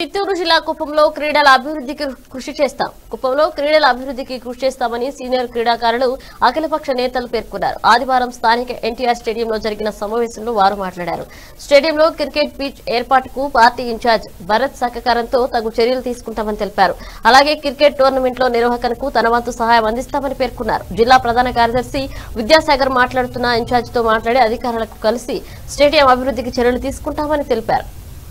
చిత్తూరు జిల్లా కుప్పంలో క్రీడల అభివృద్ధికి కృషి చేస్తాం కుప్పంలో క్రీడల అభివృద్ధికి కృషి చేస్తామని సీనియర్ క్రీడాకారులు అఖిలపక్ష నేతలు పేర్కొన్నారు ఆదివారం స్థానిక ఎన్టీఆర్ స్టేడియంలో జరిగిన సమావేశంలో వారు మాట్లాడారు స్టేడియంలో క్రికెట్ పిచ్ ఏర్పాటుకు పార్టీ ఇన్ఛార్జ్ భరత్ సహకారంతో తగు చర్యలు తీసుకుంటామని తెలిపారు అలాగే క్రికెట్ టోర్నమెంట్లో నిర్వహణకు తన వంతు సహాయం అందిస్తామని పేర్కొన్నారు జిల్లా ప్రధాన కార్యదర్శి విద్యాసాగర్ మాట్లాడుతున్న ఇన్ఛార్జితో మాట్లాడి అధికారులకు కలిసి స్టేడియం అభివృద్ధికి చర్యలు తీసుకుంటామని తెలిపారు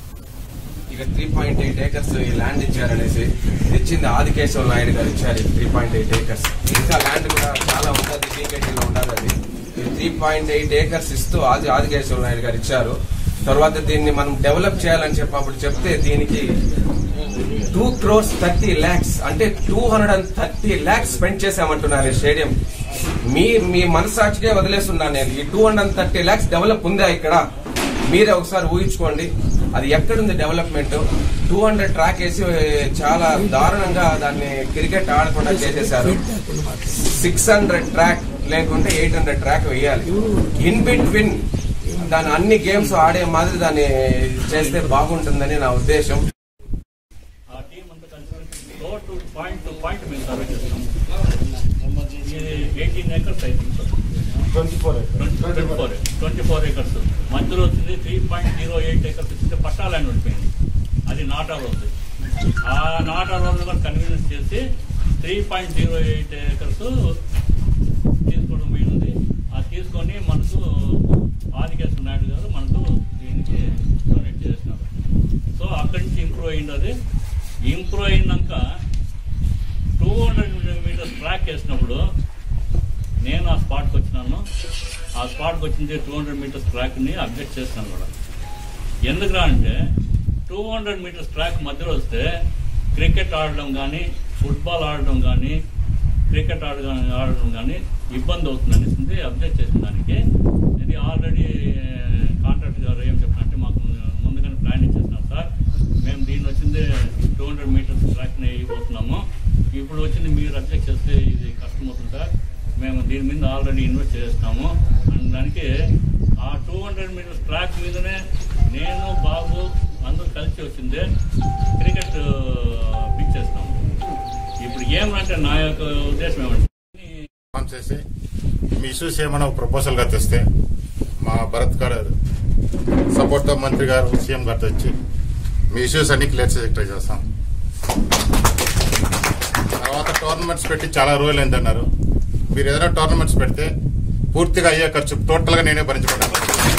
ఇక త్రీ పాయింట్ ఎయిట్ ఏకర్స్ ఈ ల్యాండ్ ఇచ్చారనేసి ఇచ్చింది ఆదికేశవ నాయుడు గారు ఇచ్చారు త్రీ పాయింట్ ఎయిట్ ఏకర్స్ ఇంకా ల్యాండ్ కూడా చాలా ఉంటుంది టీకేటీలో ఉండాలి అది త్రీ పాయింట్ ఎయిట్ ఏకర్స్ ఇస్తూ ఆది ఆదికేశవ నాయుడు గారు ఇచ్చారు తర్వాత దీన్ని మనం డెవలప్ చేయాలని చెప్పి అప్పుడు చెప్తే దీనికి టూ క్రోర్స్ థర్టీ ల్యాక్స్ అంటే two hundred and thirty lakhs spend చేశామంటున్నారు ఈ స్టేడియం మీ మీ మనసాక్షికే వదిలేస్తున్నాను నేను ఈ two hundred and thirty lakhs develop ఉందా ఇక్కడ మీరే ఒకసారి ఊహించుకోండి అది ఎక్కడుంది డెవలప్మెంట్ టూ హండ్రెడ్ ట్రాక్ వేసి చాలా దారుణంగా దాన్ని క్రికెట్ ఆడకుండా చేసేశారు సిక్స్ హండ్రెడ్ ట్రాక్ లేకుంటే ఎయిట్ హండ్రెడ్ ట్రాక్ వేయాలి ఇన్ బిట్వీన్ దాని అన్ని గేమ్స్ ఆడే మాదిరి దాన్ని చేస్తే బాగుంటుందని నా ఉద్దేశం ఆ టీం అంతా కలిసి టోటల్ పాయింట్ టు పాయింట్ మేము సర్వే చేస్తాం ఇది ఎయిటీన్ ఏకర్స్ అయితే twenty four twenty four acres మధ్యలో వచ్చింది three point zero eight acres ఇస్తే పట్టా ల్యాండ్ ఉండిపోయింది అది నాటా రోడ్ ఆ నాటా రోడ్ కూడా కన్వీనియన్స్ చేసి three point zero eight acres తీసుకోవడం పోయింది అది తీసుకొని మనకు ఆదికేశ్వర నాయుడు గారు మనకు దీనికి డొనేట్ చేసినారు సో అక్కడి నుంచి ఇంప్రూవ్ అయింది అది ఇంప్రూవ్ అయినాక టూ హండ్రెడ్ మీటర్స్ ట్రాక్ వేసినప్పుడు నేను ఆ స్పాట్కి వచ్చినాను ఆ స్పాట్కి వచ్చింది టూ హండ్రెడ్ మీటర్స్ ట్రాక్ని అప్డేట్ చేస్తాను కూడా ఎందుకురా అంటే టూ హండ్రెడ్ మీటర్స్ ట్రాక్ మధ్యలో వస్తే క్రికెట్ ఆడడం కానీ ఫుట్బాల్ ఆడడం కానీ క్రికెట్ ఆడడం ఆడడం కానీ ఇబ్బంది అవుతుంది అనేసి అప్డేట్ చేసిన దానికి ఇది ఆల్రెడీ కాంట్రాక్ట్ గారు ఏం చెప్పినంటే మాకు ముందుగానే ప్లాన్ ఇచ్చేస్తున్నారు సార్ మేము దీన్ని వచ్చింది టూ హండ్రెడ్ మీటర్స్ ట్రాక్ని ఇవ్వబోతున్నాము ఇప్పుడు వచ్చింది మీరు అబ్జెక్ట్ చేస్తే ఇది కష్టం అవుతుంది సార్ మేము దీని మీద ఆల్రెడీ ఇన్వెస్ట్ చేస్తాము అండ్ దానికి ఆ టూ హండ్రెడ్ మీటర్స్ ట్రాక్ మీదనే నేను బాబు అందరూ కలిసి వచ్చిందే క్రికెట్ పిచ్ చేస్తాము ఇప్పుడు ఏమంటే నా యొక్క ఉద్దేశం ఏమంటే ఆన్ చేసి మీ ఇష్యూస్ ఏమైనా ప్రపోజల్ గా తెస్తే మా భరత్ గారు సపోర్ట్ తో మంత్రి గారు సీఎం గారితో వచ్చి మీ ఇష్యూస్ అన్ని క్లియర్ చేసి ట్రై చేస్తాం తర్వాత టోర్నమెంట్స్ పెట్టి చాలా రోజులు అయిందన్నారు మీరు ఏదైనా టోర్నమెంట్స్ పెడితే పూర్తిగా అయ్యే ఖర్చు టోటల్ గా నేనే భరించుకుంటాను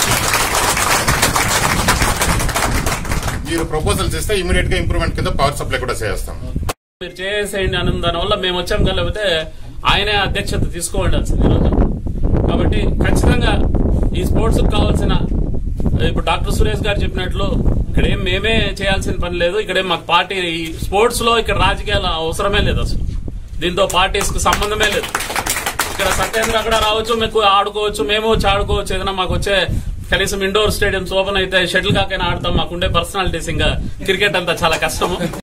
మీరు ప్రపోజల్స్ ఇస్తే ఇమీడియట్ గా ఇంప్రూవ్మెంట్ కింద పవర్ సప్లై కూడా చేస్తాం మీరు చేసేయండి అన్న దానివల్ల మేము వచ్చాం కలిపితే ఆయనే అధ్యక్షత తీసుకోవాల్సింది ఈరోజు కాబట్టి ఖచ్చితంగా ఈ స్పోర్ట్స్ కావాల్సిన ఇప్పుడు డాక్టర్ సురేష్ గారు చెప్పినట్లు ఇక్కడేం మేమే చేయాల్సిన పని లేదు ఇక్కడేం మాకు పార్టీ ఈ స్పోర్ట్స్ లో ఇక్కడ రాజకీయాల అవసరమే లేదు అసలు దీంతో పార్టీస్ కు సంబంధమే లేదు ఇక్కడ సత్యేంద్ర అక్కడ రావచ్చు మీకు ఆడుకోవచ్చు మేము వచ్చి ఆడుకోవచ్చు ఏదైనా మాకు వచ్చే కనీసం ఇండోర్ స్టేడియంస్ ఓపెన్ అయితే షటిల్ కాకైనా ఆడతాం మాకుండే పర్సనాలిటీస్ ఇంకా క్రికెట్ అంతా చాలా కష్టము